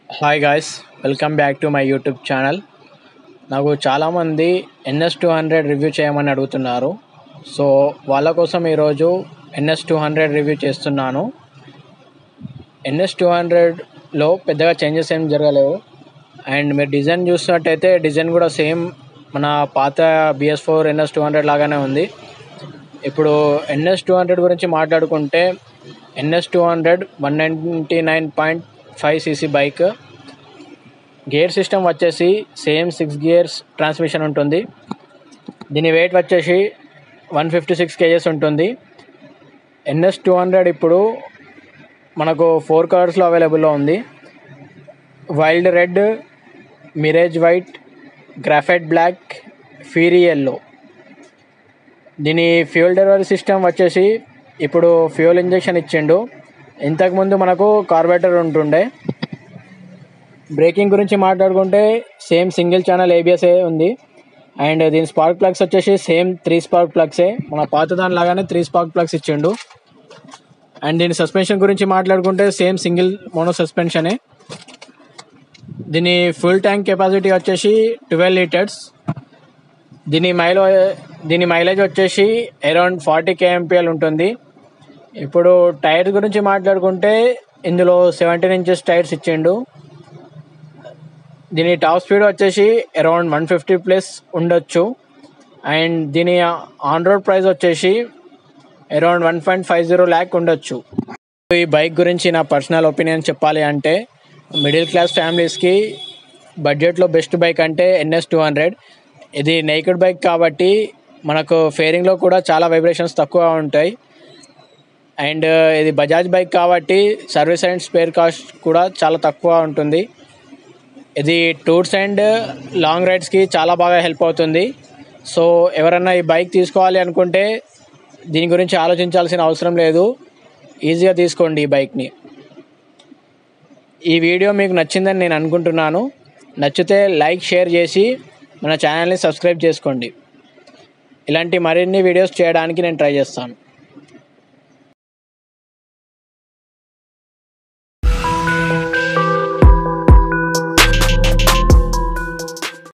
hi guys welcome back to my YouTube channel నాకు చాలామంది NS two hundred review చేయమని అడుగుతున్నారు సో వాళ్ళ కోసం ఈరోజు ఎన్ఎస్ టూ హండ్రెడ్ రివ్యూ చేస్తున్నాను ఎన్ఎస్ టూ హండ్రెడ్లో పెద్దగా చేంజెస్ ఏం జరగలేవు అండ్ మీరు డిజైన్ చూసినట్టయితే డిజైన్ కూడా సేమ్ మన పాత BS four NS two hundred లాగానే ఉంది ఇప్పుడు ఎన్ఎస్ టూ హండ్రెడ్ గురించి మాట్లాడుకుంటే NS two hundred one ninety nine point five CC bike gear system వచ్చేసి సేమ్ సిక్స్ గియర్స్ ట్రాన్స్మిషన్ ఉంటుంది దీని వెయిట్ వచ్చేసి వన్ ఫిఫ్టీ సిక్స్ కేజెస్ ఉంటుంది ఎన్ఎస్ టూ హండ్రెడ్ ఇప్పుడు మనకు ఫోర్ కలర్స్లో అవైలబుల్లో ఉంది wild red mirage white graphite black fiery yellow దీని ఫ్యూయల్ డెలివరీ సిస్టమ్ వచ్చేసి ఇప్పుడు ఫ్యూయల్ ఇంజెక్షన్ ఇచ్చిండు ఇంతకుముందు మనకు కార్బేటర్ ఉంటుండే బ్రేకింగ్ గురించి మాట్లాడుకుంటే సేమ్ సింగిల్ ఛానల్ ఏబిఎస్ఏ ఉంది అండ్ దీని స్పార్క్ ప్లగ్స్ వచ్చేసి సేమ్ త్రీ స్పార్క్ ప్లగ్సే మన పాత దాని లాగానే త్రీ స్పార్క్ ప్లగ్స్ ఇచ్చిండు అండ్ దీని సస్పెన్షన్ గురించి మాట్లాడుకుంటే సేమ్ సింగిల్ మోనో సస్పెన్షనే దీని ఫుల్ ట్యాంక్ కెపాసిటీ వచ్చేసి ట్వెల్వ్ లీటర్స్ దీని మైలో దీని మైలేజ్ వచ్చేసి అరౌండ్ ఫార్టీ కేఎంపిఎల్ ఉంటుంది ఇప్పుడు టైర్ గురించి మాట్లాడుకుంటే ఇందులో సెవెంటీన్ ఇంచెస్ టైర్స్ ఇచ్చిండు దీని టాప్ స్పీడ్ వచ్చేసి అరౌండ్ వన్ ఫిఫ్టీ ప్లస్ ఉండొచ్చు అండ్ దీని ఆన్ రోడ్ ప్రైస్ వచ్చేసి around one point five zero lakh ఉండొచ్చు ఈ బైక్ గురించి నా పర్సనల్ ఒపీనియన్ చెప్పాలి అంటే మిడిల్ క్లాస్ ఫ్యామిలీస్కి బడ్జెట్లో బెస్ట్ బైక్ అంటే ఎన్ఎస్ టూ హండ్రెడ్ ఇది నేకెడ్ బైక్ కాబట్టి మనకు ఫేరింగ్లో కూడా చాలా వైబ్రేషన్స్ తక్కువ ఉంటాయి అండ్ ఇది బజాజ్ బైక్ కాబట్టి సర్వీస్ అండ్ స్పేర్ కాస్ట్ కూడా చాలా తక్కువ ఉంటుంది ఇది టూర్స్ అండ్ లాంగ్ రైడ్స్కి చాలా బాగా హెల్ప్ అవుతుంది సో ఎవరన్నా ఈ బైక్ తీసుకోవాలి అనుకుంటే దీని గురించి ఆలోచించాల్సిన అవసరం లేదు ఈజీగా తీసుకోండి ఈ బైక్ని ఈ వీడియో మీకు నచ్చిందని నేను అనుకుంటున్నాను నచ్చితే లైక్ షేర్ చేసి మన ఛానల్ని సబ్స్క్రైబ్ చేసుకోండి ఇలాంటి మరిన్ని వీడియోస్ చేయడానికి నేను ట్రై చేస్తాను